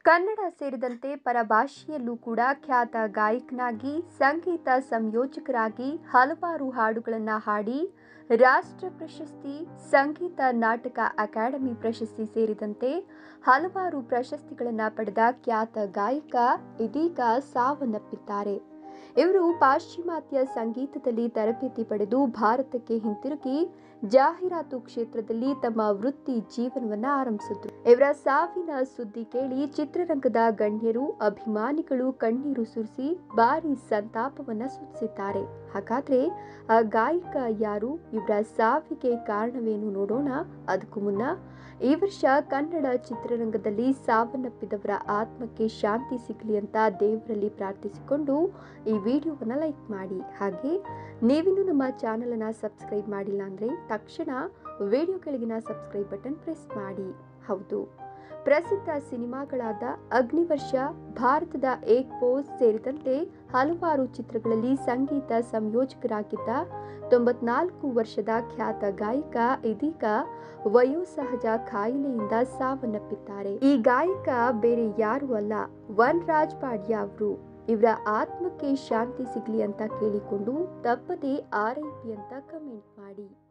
ಕನ್ನಡ ಸೇರಿದಂತೆ ಪರಭಾಷೆಯಲ್ಲೂ ಕೂಡ ಖ್ಯಾತ ಗಾಯಕನಾಗಿ ಸಂಗೀತ ಸಂಯೋಜಕರಾಗಿ ಹಲವಾರು ಹಾಡುಗಳನ್ನು ಹಾಡಿ ರಾಷ್ಟ್ರ ಪ್ರಶಸ್ತಿ ಸಂಗೀತ ನಾಟಕ ಅಕಾಡೆಮಿ ಪ್ರಶಸ್ತಿ ಸೇರಿದಂತೆ ಹಲವಾರು ಪ್ರಶಸ್ತಿಗಳನ್ನು ಪಡೆದ ಖ್ಯಾತ ಗಾಯಕ ಇದೀಗ ಸಾವನ್ನಪ್ಪಿದ್ದಾರೆ ಇವರು ಪಾಶ್ಚಿಮಾತ್ಯ ಸಂಗೀತದಲ್ಲಿ ತರಬೇತಿ ಪಡೆದು ಭಾರತಕ್ಕೆ ಹಿಂತಿರುಗಿ ಜಾಹೀರಾತು ಕ್ಷೇತ್ರದಲ್ಲಿ ತಮ್ಮ ವೃತ್ತಿ ಜೀವನವನ್ನ ಆರಂಭಿಸಿದ್ರು ಇವರ ಸಾವಿನ ಸುದ್ದಿ ಕೇಳಿ ಚಿತ್ರರಂಗದ ಗಣ್ಯರು ಅಭಿಮಾನಿಗಳು ಕಣ್ಣೀರು ಸುರಿಸಿ ಭಾರಿ ಸಂತಾಪವನ್ನ ಸೂಚಿಸಿದ್ದಾರೆ ಹಾಗಾದ್ರೆ ಆ ಗಾಯಕ ಯಾರು ಇವರ ಸಾವಿಗೆ ಕಾರಣವೇನು ನೋಡೋಣ ಅದಕ್ಕೂ ಮುನ್ನ ಈ ವರ್ಷ ಕನ್ನಡ ಚಿತ್ರರಂಗದಲ್ಲಿ ಸಾವನ್ನಪ್ಪಿದವರ ಆತ್ಮಕ್ಕೆ ಶಾಂತಿ ಸಿಗಲಿ ಅಂತ ದೇವರಲ್ಲಿ ಪ್ರಾರ್ಥಿಸಿಕೊಂಡು ಈ ವಿಡಿಯೋವನ್ನು ಲೈಕ್ ಮಾಡಿ ಹಾಗೆ ನೀವಿನ್ನೂ ನಮ್ಮ ಚಾನಲನ್ನು ಸಬ್ಸ್ಕ್ರೈಬ್ ಮಾಡಿಲ್ಲ ಅಂದರೆ ತಕ್ಷಣ ವಿಡಿಯೋ ಕೆಳಗಿನ ಸಬ್ಸ್ಕ್ರೈಬ್ ಬಟನ್ ಪ್ರೆಸ್ ಮಾಡಿ ಹೌದು ಪ್ರಸಿದ್ಧ ಸಿನಿಮಾಗಳಾದ ಅಗ್ನಿವರ್ಷ ಭಾರತದ ಏಕ್ ಪೋಸ್ ಸೇರಿದಂತೆ ಹಲವಾರು ಚಿತ್ರಗಳಲ್ಲಿ ಸಂಗೀತ ಸಂಯೋಜಕರಾಗಿದ್ದ ತೊಂಬತ್ನಾಲ್ಕು ವರ್ಷದ ಖ್ಯಾತ ಗಾಯಕ ಇದೀಗ ವಯೋಸಹಜ ಕಾಯಿಲೆಯಿಂದ ಸಾವನ್ನಪ್ಪಿದ್ದಾರೆ ಈ ಗಾಯಕ ಬೇರೆ ಯಾರು ಅಲ್ಲ ವನ್ ರಾಜ್ ಪಾಡ್ಯ ಅವರು ಇವರ ಆತ್ಮಕ್ಕೆ ಶಾಂತಿ ಸಿಗಲಿ ಅಂತ ಕೇಳಿಕೊಂಡು ತಪ್ಪದೇ ಆರ್ ಐ ಪಿ ಅಂತ ಕಮೆಂಟ್ ಮಾಡಿ